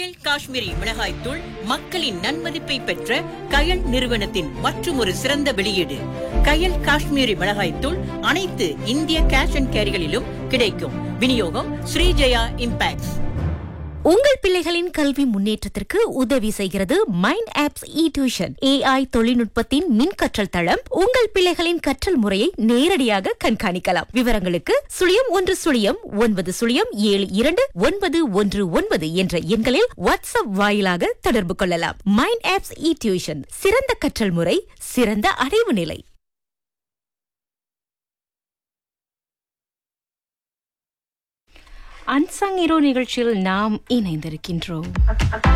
கயல் காஷ்மீரி மிளகாய் தூள் மக்களின் நன்மதிப்பை பெற்ற கயல் நிறுவனத்தின் மற்றுமொரு சிறந்த வெளியீடு கயல் காஷ்மீரி மிளகாய் தூள் அனைத்து இந்திய கேஷ் அண்ட் கேரிகளிலும் கிடைக்கும் விநியோகம் ஸ்ரீஜயா இம்பாக்ட்ஸ் உங்கள் பிள்ளைகளின் கல்வி முன்னேற்றத்திற்கு உதவி செய்கிறது mind apps E tuition AI தொழில்நுட்பத்தின் மின் கற்றல் தளம் உங்கள் பிள்ளைகளின் கற்றல் முறையை நேரடியாக கண்காணிக்கலாம் விவரங்களுக்கு சுழியம் ஒன்று சுழியம் ஒன்பது சுழியம் ஏழு இரண்டு ஒன்பது ஒன்று ஒன்பது என்ற எண்களில் வாட்ஸ்அப் வாயிலாக தொடர்பு கொள்ளலாம் மைண்ட் ஆப்ஸ் இ டியூஷன் சிறந்த கற்றல் முறை சிறந்த அடைவு நிலை அன்சங் ஹீரோ நிகழ்ச்சியில் நாம் இணைந்திருக்கின்றோம்